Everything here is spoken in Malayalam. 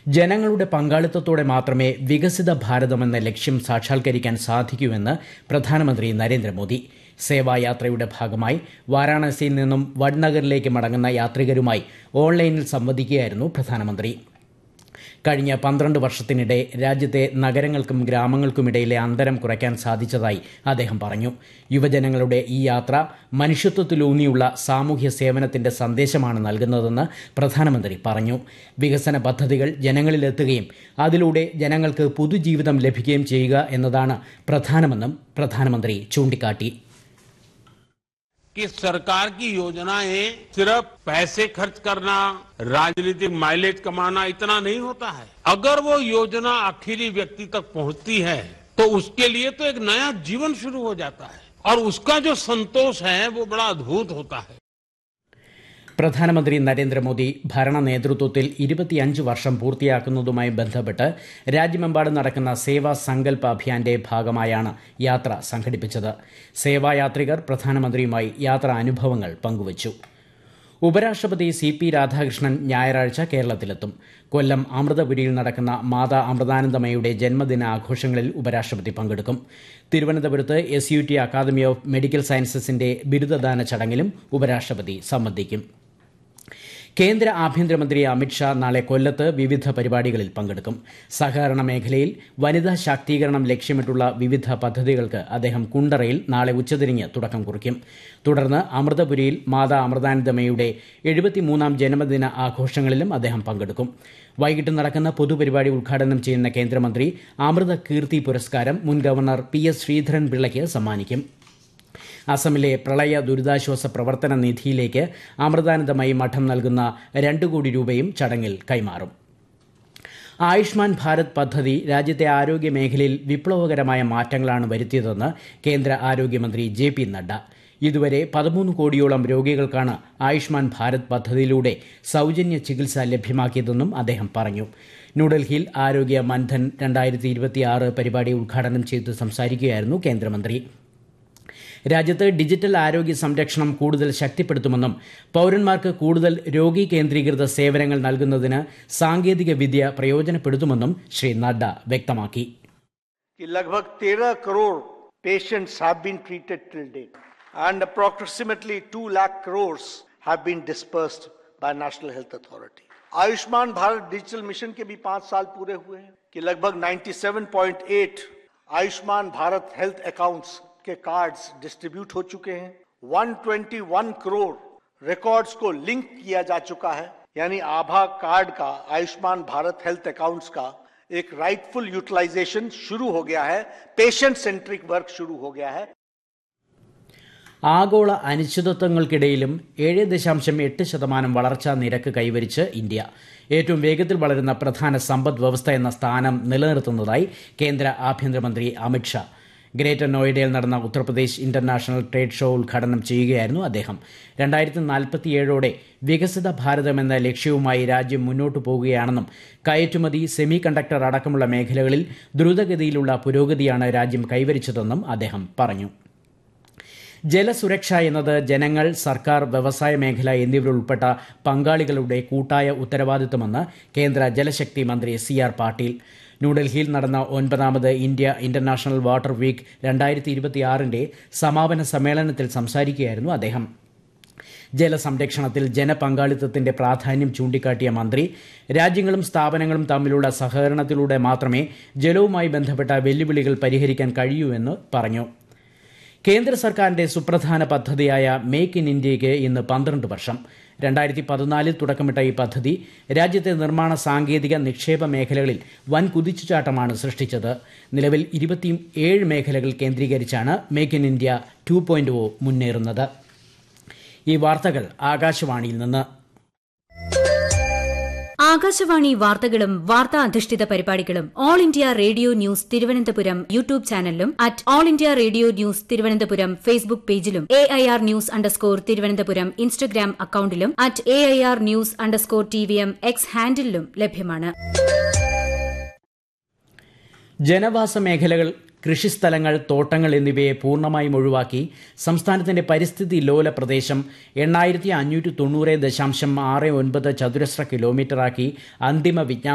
ജനങ്ങളുടെ പങ്കാളിത്തത്തോടെ മാത്രമേ വികസിത ഭാരതമെന്ന ലക്ഷ്യം സാക്ഷാത്കരിക്കാൻ സാധിക്കൂവെന്ന് പ്രധാനമന്ത്രി നരേന്ദ്രമോദി സേവായാത്രയുടെ ഭാഗമായി വാരാണസിയിൽ നിന്നും വഡ്നഗറിലേക്ക് മടങ്ങുന്ന യാത്രികരുമായി ഓൺലൈനിൽ സംവദിക്കുകയായിരുന്നു പ്രധാനമന്ത്രി കഴിഞ്ഞ പന്ത്രണ്ട് വർഷത്തിനിടെ രാജ്യത്തെ നഗരങ്ങൾക്കും ഗ്രാമങ്ങൾക്കുമിടയിലെ അന്തരം കുറയ്ക്കാൻ സാധിച്ചതായി അദ്ദേഹം പറഞ്ഞു യുവജനങ്ങളുടെ ഈ യാത്ര മനുഷ്യത്വത്തിലൂന്നിയുള്ള സാമൂഹ്യ സേവനത്തിന്റെ സന്ദേശമാണ് നൽകുന്നതെന്ന് പ്രധാനമന്ത്രി പറഞ്ഞു വികസന പദ്ധതികൾ ജനങ്ങളിലെത്തുകയും അതിലൂടെ ജനങ്ങൾക്ക് പുതുജീവിതം ലഭിക്കുകയും ചെയ്യുക എന്നതാണ് പ്രധാനമെന്നും പ്രധാനമന്ത്രി ചൂണ്ടിക്കാട്ടി कि सरकार की योजनाएं सिर्फ पैसे खर्च करना राजनीतिक माइलेज कमाना इतना नहीं होता है अगर वो योजना आखिरी व्यक्ति तक पहुंचती है तो उसके लिए तो एक नया जीवन शुरू हो जाता है और उसका जो संतोष है वो बड़ा अद्भुत होता है പ്രധാനമന്ത്രി നരേന്ദ്രമോദി ഭരണ നേതൃത്വത്തിൽ ഇരുപത്തിയഞ്ച് വർഷം പൂർത്തിയാക്കുന്നതുമായി ബന്ധപ്പെട്ട് രാജ്യമെമ്പാടും നടക്കുന്ന സേവാ സങ്കല്പ അഭിയാന്റെ ഭാഗമായാണ് യാത്ര സംഘടിപ്പിച്ചത് സേവായാത്രികർ പ്രധാനമന്ത്രിയുമായി യാത്രാ അനുഭവങ്ങൾ പങ്കുവച്ചു ഉപരാഷ്ട്രപതി സി പി രാധാകൃഷ്ണൻ ഞായറാഴ്ച കേരളത്തിലെത്തും കൊല്ലം അമൃതപുരിയിൽ നടക്കുന്ന മാതാ അമൃതാനന്ദമയുടെ ജന്മദിന ആഘോഷങ്ങളിൽ ഉപരാഷ്ട്രപതി പങ്കെടുക്കും തിരുവനന്തപുരത്ത് S U T academy of medical സയൻസസിന്റെ ബിരുദദാന ചടങ്ങിലും ഉപരാഷ്ട്രപതി സംബന്ധിക്കും കേന്ദ്ര ആഭ്യന്തരമന്ത്രി അമിത്ഷാ നാളെ കൊല്ലത്ത് വിവിധ പരിപാടികളിൽ പങ്കെടുക്കും സഹകരണ മേഖലയിൽ വനിതാ ശാക്തീകരണം ലക്ഷ്യമിട്ടുള്ള വിവിധ പദ്ധതികൾക്ക് അദ്ദേഹം കുണ്ടറയിൽ നാളെ ഉച്ചതിരിഞ്ഞ് തുടക്കം കുറിക്കും തുടർന്ന് അമൃതപുരിയിൽ മാതാ അമൃതാനന്ദമയുടെ എഴുപത്തിമൂന്നാം ജന്മദിന ആഘോഷങ്ങളിലും അദ്ദേഹം പങ്കെടുക്കും വൈകിട്ട് നടക്കുന്ന പൊതുപരിപാടി ഉദ്ഘാടനം ചെയ്യുന്ന കേന്ദ്രമന്ത്രി അമൃത കീർത്തി പുരസ്കാരം മുൻ ഗവർണർ പി എസ് ശ്രീധരൻ പിള്ളയ്ക്ക് സമ്മാനിക്കും അസമിലെ പ്രളയ ദുരിതാശ്വാസ പ്രവർത്തന നിധിയിലേക്ക് അമൃതാനന്ദമയി മഠം നൽകുന്ന രണ്ട് കോടി രൂപയും ചടങ്ങിൽ കൈമാറും ആയുഷ്മാൻ ഭാരത് പദ്ധതി രാജ്യത്തെ ആരോഗ്യ മേഖലയിൽ വിപ്ലവകരമായ മാറ്റങ്ങളാണ് വരുത്തിയതെന്ന് കേന്ദ്ര ആരോഗ്യമന്ത്രി ജെ പി നഡ്ഡ ഇതുവരെ പതിമൂന്ന് കോടിയോളം രോഗികൾക്കാണ് ആയുഷ്മാൻ ഭാരത് പദ്ധതിയിലൂടെ സൌജന്യ ചികിത്സ ലഭ്യമാക്കിയതെന്നും അദ്ദേഹം പറഞ്ഞു ന്യൂഡൽഹിയിൽ ആരോഗ്യ മൻധൻ രണ്ടായിരത്തി ഇരുപത്തിയാറ് പരിപാടി ഉദ്ഘാടനം ചെയ്ത് സംസാരിക്കുകയായിരുന്നു കേന്ദ്രമന്ത്രി രാജ്യത്ത് ഡിജിറ്റൽ ആരോഗ്യ സംരക്ഷണം കൂടുതൽ ശക്തിപ്പെടുത്തുമെന്നും പൌരന്മാർക്ക് കൂടുതൽ രോഗി കേന്ദ്രീകൃത സേവനങ്ങൾ നൽകുന്നതിന് സാങ്കേതിക വിദ്യ പ്രയോജനപ്പെടുത്തുമെന്നും ശ്രീ നഡ്ഡ വ്യക്തമാക്കി कि लगभग 13 crore patients have been treated till date and approximately 2 lakh crores have been dispersed by National Health Authority. Ayushman Bharat digital mission के भी पांच साल पूरे हुए हैं कि लगभग 97.8 आयुष्मान भारत हेल्थ अकाउंट्स के कार्ड्स डिस्ट्रीब्यूट हो चुके हैं 121 करोड़ रिकॉर्ड्स को लिंक किया जा चुका है यानी आभा कार्ड का आयुष्मान भारत हेल्थ अकाउंट्स का एक राइटफुल यूटिलाइजेशन शुरू हो गया है पेशेंट सेंट्रिक वर्क शुरू हो गया है ആഗോള അനിശ്ചിതത്വങ്ങൾക്കിടയിലും ഏഴ് ദശാംശം എട്ട് ശതമാനം വളർച്ചാ നിരക്ക് കൈവരിച്ച് ഇന്ത്യ ഏറ്റവും വേഗത്തിൽ വളരുന്ന പ്രധാന സമ്പദ് വ്യവസ്ഥ എന്ന സ്ഥാനം നിലനിർത്തുന്നതായി കേന്ദ്ര ആഭ്യന്തരമന്ത്രി അമിത്ഷാ ഗ്രേറ്റർ നോയിഡയിൽ നടന്ന ഉത്തർപ്രദേശ് ഇന്റർനാഷണൽ ട്രേഡ് ഷോ ഉദ്ഘാടനം ചെയ്യുകയായിരുന്നു അദ്ദേഹം രണ്ടായിരത്തി നാൽപ്പത്തിയേഴോടെ വികസിത ഭാരതം എന്ന ലക്ഷ്യവുമായി രാജ്യം മുന്നോട്ടു പോകുകയാണെന്നും കയറ്റുമതി സെമി കണ്ടക്ടർ അടക്കമുള്ള മേഖലകളിൽ ദ്രുതഗതിയിലുള്ള പുരോഗതിയാണ് രാജ്യം കൈവരിച്ചതെന്നും അദ്ദേഹം പറഞ്ഞു ജലസുരക്ഷ എന്നത് ജനങ്ങൾ സർക്കാർ വ്യവസായ മേഖല എന്നിവരുൾപ്പെട്ട പങ്കാളികളുടെ കൂട്ടായ ഉത്തരവാദിത്തമെന്ന് കേന്ദ്ര ജലശക്തി മന്ത്രി സി ആർ പാട്ടീൽ ന്യൂഡൽഹിയിൽ നടന്ന ഒൻപതാമത് ഇന്ത്യ ഇന്റർനാഷണൽ വാട്ടർ വീക്ക് രണ്ടായിരത്തി ഇരുപത്തിയാറിന്റെ സമാപന സമ്മേളനത്തിൽ സംസാരിക്കുകയായിരുന്നു അദ്ദേഹം ജലസംരക്ഷണത്തിൽ ജനപങ്കാളിത്തത്തിന്റെ പ്രാധാന്യം ചൂണ്ടിക്കാട്ടിയ മന്ത്രി രാജ്യങ്ങളും സ്ഥാപനങ്ങളും തമ്മിലുള്ള സഹകരണത്തിലൂടെ മാത്രമേ ജലവുമായി ബന്ധപ്പെട്ട വെല്ലുവിളികൾ പരിഹരിക്കാൻ കഴിയൂ എന്ന് പറഞ്ഞു കേന്ദ്ര സർക്കാരിന്റെ സുപ്രധാന പദ്ധതിയായ മേക്ക് ഇൻ ഇന്ത്യയ്ക്ക് ഇന്ന് പന്ത്രണ്ട് വർഷം രണ്ടായിരത്തി പതിനാലിൽ തുടക്കമിട്ട ഈ പദ്ധതി രാജ്യത്തെ നിർമ്മാണ സാങ്കേതിക നിക്ഷേപ മേഖലകളിൽ വൻ കുതിച്ചുചാട്ടമാണ് സൃഷ്ടിച്ചത് നിലവിൽ ഇരുപത്തിയേഴ് മേഖലകൾ കേന്ദ്രീകരിച്ചാണ് make in India two point O മുന്നേറുന്നത് ഈ വാർത്തകൾ ആകാശവാണിയിൽ നിന്ന് ആകാശവാണി വാർത്തകളും വാർത്താ അധിഷ്ഠിത പരിപാടികളും All India Radio News Thiruvananthapuram YouTube ചാനലിലും at All India Radio News Thiruvananthapuram Facebook പേജിലും A I R news underscore Thiruvananthapuram Instagram അക്കൌണ്ടിലും at A I R news underscore T V M X ഹാൻഡിലും ലഭ്യമാണ് ജനവാസ മേഖലകൾ കൃഷിസ്ഥലങ്ങൾ തോട്ടങ്ങൾ എന്നിവയെ പൂർണ്ണമായും ഒഴിവാക്കി സംസ്ഥാനത്തിന്റെ പരിസ്ഥിതി ലോല പ്രദേശം എണ്ണായിരത്തി അഞ്ഞൂറ്റി തൊണ്ണൂറ് ദശാംശം ആറ് ഒൻപത് ചതുരശ്ര കിലോമീറ്ററാക്കി അന്തിമ വിജ്ഞാപനം